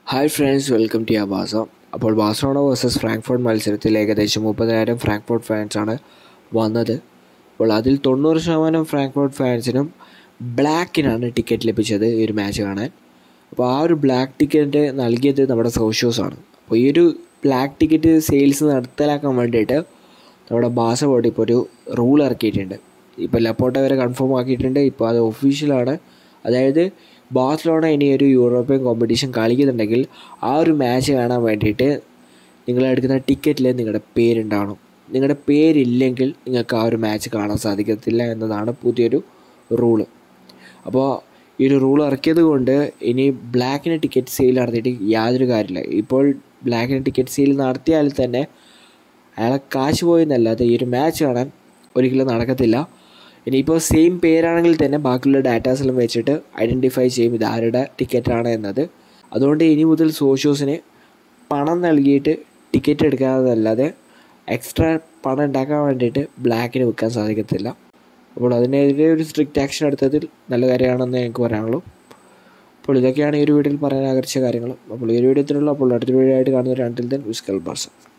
hi friends welcome to ബാസ അപ്പോൾ Barcelona versus Frankfurt മത്സരത്തിൽ ഏകദേശം മുപ്പതിനായിരം ഫ്രാങ്ക്ഫോർട്ട് ഫാൻസാണ് വന്നത് അപ്പോൾ അതിൽ തൊണ്ണൂറ് ശതമാനം ഫ്രാങ്ക്ഫോർട്ട് ഫാൻസിനും ബ്ലാക്കിനാണ് ടിക്കറ്റ് ലഭിച്ചത് ഈ ഒരു മാച്ച് കാണാൻ അപ്പോൾ ആ ഒരു ബ്ലാക്ക് ടിക്കറ്റ് നൽകിയത് നമ്മുടെ സോഷ്യോസ് ആണ് അപ്പോൾ ഈ ഒരു ബ്ലാക്ക് ടിക്കറ്റ് സെയിൽസ് നടത്തലാക്കാൻ വേണ്ടിയിട്ട് നമ്മുടെ ബാസ ബോർഡ് ഇപ്പോൾ ഒരു റൂൾ ഇറക്കിയിട്ടുണ്ട് ഇപ്പോൾ ലപ്പോട്ട വരെ കൺഫേം ആക്കിയിട്ടുണ്ട് ഇപ്പോൾ അത് ഒഫീഷ്യലാണ് അതായത് ബാഴ്സലോണ ഇനി ഒരു യൂറോപ്യൻ കോമ്പറ്റീഷൻ കളിക്കുന്നുണ്ടെങ്കിൽ ആ ഒരു മാച്ച് കാണാൻ വേണ്ടിയിട്ട് നിങ്ങൾ എടുക്കുന്ന ടിക്കറ്റിൽ നിങ്ങളുടെ പേരുണ്ടാവണം നിങ്ങളുടെ പേരില്ലെങ്കിൽ നിങ്ങൾക്ക് ആ ഒരു മാച്ച് കാണാൻ സാധിക്കത്തില്ല എന്നതാണ് പുതിയൊരു റൂള് അപ്പോൾ ഈ ഒരു റൂൾ ഇറക്കിയത് കൊണ്ട് ഇനി ബ്ലാക്കിന് ടിക്കറ്റ് സെയിൽ നടത്തിയിട്ട് യാതൊരു കാര്യമില്ല ഇപ്പോൾ ബ്ലാക്കിന് ടിക്കറ്റ് സെയിൽ നടത്തിയാൽ തന്നെ അയാളെ കാശ് പോയെന്നല്ലാതെ ഈ ഒരു മാച്ച് കാണാൻ ഒരിക്കലും നടക്കത്തില്ല ഇനിയിപ്പോൾ സെയിം പേരാണെങ്കിൽ തന്നെ ബാക്കിയുള്ള ഡാറ്റാസ് എല്ലാം വെച്ചിട്ട് ഐഡൻറ്റിഫൈ ചെയ്യും ഇത് ആരുടെ ടിക്കറ്റാണ് എന്നത് അതുകൊണ്ട് ഇനി മുതൽ സോഷ്യോസിന് പണം നൽകിയിട്ട് ടിക്കറ്റ് എടുക്കാതല്ലാതെ എക്സ്ട്രാ പണം ഉണ്ടാക്കാൻ വേണ്ടിയിട്ട് ബ്ലാക്കിന് വിൽക്കാൻ സാധിക്കത്തില്ല അപ്പോൾ അതിനെതിരെ ഒരു സ്ട്രിക്റ്റ് ആക്ഷൻ എടുത്തതിൽ നല്ല കാര്യമാണെന്ന് എനിക്ക് പറയാനുള്ളൂ അപ്പോൾ ഇതൊക്കെയാണ് ഈ ഒരു വീഡിയോയിൽ പറയാൻ ആഗ്രഹിച്ച കാര്യങ്ങൾ അപ്പോൾ ഈ ഒരു വീഡിയോ എത്തിയുള്ള അപ്പോൾ അടുത്ത വീഡിയോ ആയിട്ട് കാണുന്ന രണ്ടിൽ ദൻ വിസ്കൽ ബാർസ